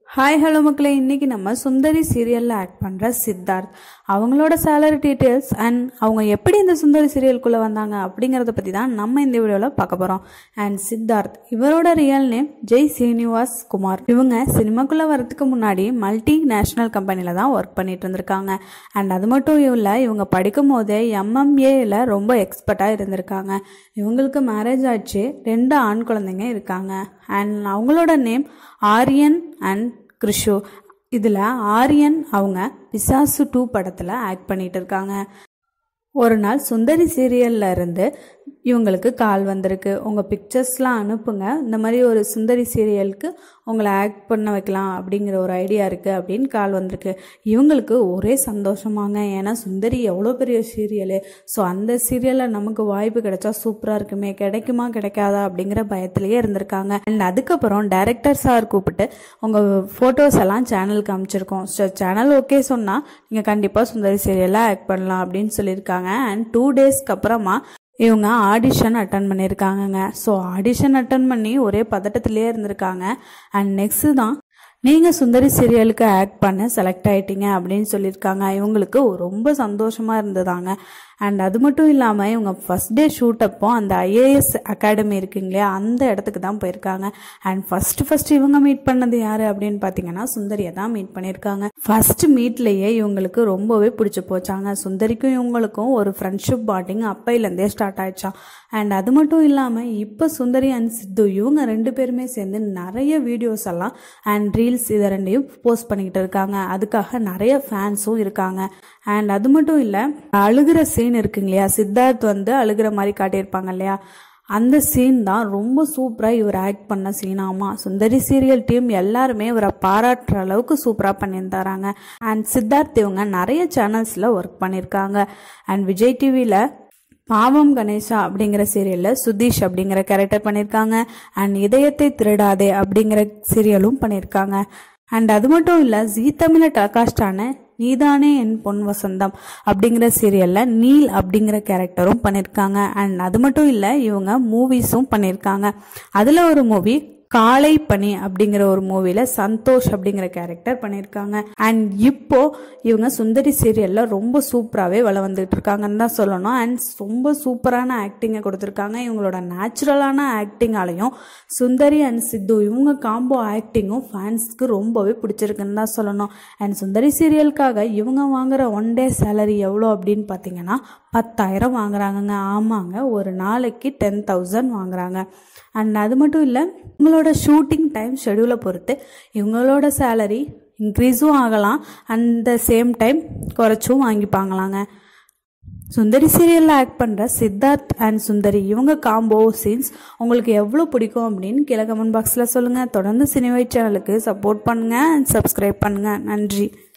hi hello மக்களே இன்னைக்கு நம்ம சுந்தரி சீரியலில் ஆக்ட் பண்ணுற சித்தார்த் அவங்களோட சேலரி டீட்டெயில்ஸ் அண்ட் அவங்க எப்படி இந்த சுந்தரி சீரியலுக்குள்ளே வந்தாங்க அப்படிங்கிறத பற்றி தான் நம்ம இந்த வீடியோவில் பார்க்க போகிறோம் அண்ட் சித்தார்த் இவரோட ரியல் நேம் ஜெய் சீனிவாஸ் குமார் இவங்க சினிமாக்குள்ளே வரதுக்கு முன்னாடி மல்டி நேஷ்னல் கம்பெனியில் தான் ஒர்க் பண்ணிட்டு இருந்திருக்காங்க அண்ட் அது மட்டும் இல்லை இவங்க படிக்கும் போதே எம்எம்ஏல ரொம்ப எக்ஸ்பர்ட்டாக இருந்திருக்காங்க இவங்களுக்கு மேரேஜ் ஆச்சு ரெண்டு ஆண் குழந்தைங்க இருக்காங்க அண்ட் அவங்களோட நேம் ஆரியன் அண்ட் கிருஷு இதில் ஆரியன் அவங்க பிசாசு டூ படத்தில் ஆக்ட் பண்ணிட்டு இருக்காங்க ஒரு நாள் சுந்தரி சீரியல்ல இருந்து இவங்களுக்கு கால் வந்திருக்கு உங்கள் பிக்சர்ஸ்லாம் அனுப்புங்க இந்த மாதிரி ஒரு சுந்தரி சீரியலுக்கு உங்களை ஆக்ட் பண்ண வைக்கலாம் அப்படிங்கிற ஒரு ஐடியா இருக்குது அப்படின்னு கால் வந்திருக்கு இவங்களுக்கு ஒரே சந்தோஷமாங்க ஏன்னா சுந்தரி எவ்வளோ பெரிய சீரியலு ஸோ அந்த சீரியலில் நமக்கு வாய்ப்பு கிடைச்சா சூப்பராக இருக்குமே கிடைக்குமா கிடைக்காதா அப்படிங்கிற பயத்திலேயே இருந்திருக்காங்க அண்ட் அதுக்கப்புறம் டைரக்டர் சார் கூப்பிட்டு உங்கள் ஃபோட்டோஸ் எல்லாம் சேனலுக்கு அமைச்சிருக்கோம் ஸோ சேனல் ஓகே சொன்னால் நீங்கள் கண்டிப்பாக சுந்தரி சீரியலில் ஆக்ட் பண்ணலாம் அப்படின்னு சொல்லியிருக்காங்க அண்ட் டூ டேஸ்க்கு அப்புறமா இவங்க ஆடிஷன் அட்டன் பண்ணியிருக்காங்கங்க ஸோ ஆடிஷன் அட்டன் பண்ணி ஒரே பதட்டத்திலே இருந்திருக்காங்க அண்ட் நெக்ஸ்ட்டு தான் நீங்கள் சுந்தரி சீரியலுக்கு ஆக்ட் பண்ண செலக்ட் ஆயிட்டீங்க அப்படின்னு சொல்லியிருக்காங்க இவங்களுக்கு ரொம்ப சந்தோஷமாக இருந்ததாங்க அண்ட் அது மட்டும் இல்லாமல் இவங்க ஃபஸ்ட் டே ஷூட் அப்போ அந்த ஐஏஎஸ் அகாடமி இருக்குங்க இல்லையா அந்த இடத்துக்கு தான் போயிருக்காங்க அண்ட் ஃபஸ்ட்டு ஃபஸ்ட்டு இவங்க மீட் பண்ணது யார் அப்படின்னு பார்த்தீங்கன்னா சுந்தரியை தான் மீட் பண்ணியிருக்காங்க ஃபர்ஸ்ட் மீட்லேயே இவங்களுக்கு ரொம்பவே பிடிச்சி போச்சாங்க சுந்தரிக்கும் இவங்களுக்கும் ஒரு ஃப்ரெண்ட்ஷிப் பாண்டிங் அப்பையிலேருந்தே ஸ்டார்ட் ஆயிடுச்சான் அண்ட் அது மட்டும் இல்லாமல் இப்போ சுந்தரி அண்ட் சித்து இவங்க ரெண்டு பேருமே சேர்ந்து நிறைய வீடியோஸ் எல்லாம் அண்ட் ரீல்ஸ் இதை ரெண்டையும் போஸ்ட் பண்ணிக்கிட்டு இருக்காங்க அதுக்காக நிறைய ஃபேன்ஸும் இருக்காங்க அண்ட் அது மட்டும் இல்லை அழுகிற சீன் இருக்குங்க இல்லையா சித்தார்த் வந்து அழுகிற மாதிரி காட்டியிருப்பாங்க இல்லையா அந்த சீன் தான் ரொம்ப சூப்பராக இவர் ஆக்ட் பண்ண சீனாமா சுந்தரி சீரியல் டீம் எல்லாருமே இவரை பாராட்டுற அளவுக்கு சூப்பராக பண்ணியிருந்தாராங்க அண்ட் சித்தார்த் இவங்க நிறைய சேனல்ஸில் ஒர்க் பண்ணியிருக்காங்க அண்ட் விஜய் டிவியில் பாவம் கணேசா அப்படிங்கிற சீரியலில் சுதீஷ் அப்படிங்கிற கேரக்டர் பண்ணியிருக்காங்க அண்ட் இதயத்தை திருடாதே அப்படிங்கிற சீரியலும் பண்ணியிருக்காங்க அண்ட் அது மட்டும் இல்லை ஜீ தமிழ டெலகாஸ்டான நீதானே என் பொன் வசந்தம் அப்படிங்கிற சீரியலில் நீல் அப்படிங்கிற கேரக்டரும் பண்ணியிருக்காங்க அண்ட் அது மட்டும் இல்லை இவங்க மூவிஸும் பண்ணியிருக்காங்க அதில் ஒரு மூவி காலை பனி அப்படிங்கிற ஒரு மூவியில் சந்தோஷ் அப்படிங்கிற கேரக்டர் பண்ணியிருக்காங்க அண்ட் இப்போ இவங்க சுந்தரி சீரியலில் ரொம்ப சூப்பராகவே வள வந்துட்டு இருக்காங்கன்னு தான் சொல்லணும் அண்ட் ரொம்ப சூப்பரான ஆக்டிங்கை கொடுத்துருக்காங்க இவங்களோட நேச்சுரலான ஆக்டிங்காலையும் சுந்தரி அண்ட் சித்து இவங்க காம்போ ஆக்டிங்கும் ஃபேன்ஸ்க்கு ரொம்பவே பிடிச்சிருக்குன்னு தான் சொல்லணும் அண்ட் சுந்தரி சீரியலுக்காக இவங்க வாங்குற ஒன் டே சேலரி எவ்வளோ அப்படின்னு பார்த்தீங்கன்னா பத்தாயிரம் வாங்குறாங்கங்க ஆமாங்க ஒரு நாளைக்கு டென் தௌசண்ட் வாங்குறாங்க அண்ட் அது மட்டும் இல்லை இவங்களோட ஷூட்டிங் டைம் ஷெடியூலை பொறுத்து இவங்களோட சேலரி இன்க்ரீஸும் ஆகலாம் அந்த சேம் டைம் குறைச்சும் வாங்கிப்பாங்களாங்க சுந்தரி சீரியலில் ஆக்ட் பண்ணுற சித்தார்த் அண்ட் சுந்தரி இவங்க காம்போ சீன்ஸ் உங்களுக்கு எவ்வளோ பிடிக்கும் அப்படின்னு கீழே கமெண்ட் பாக்ஸில் சொல்லுங்கள் தொடர்ந்து சினிவை சேனலுக்கு சப்போர்ட் பண்ணுங்கள் அண்ட் சப்ஸ்கிரைப் பண்ணுங்கள் நன்றி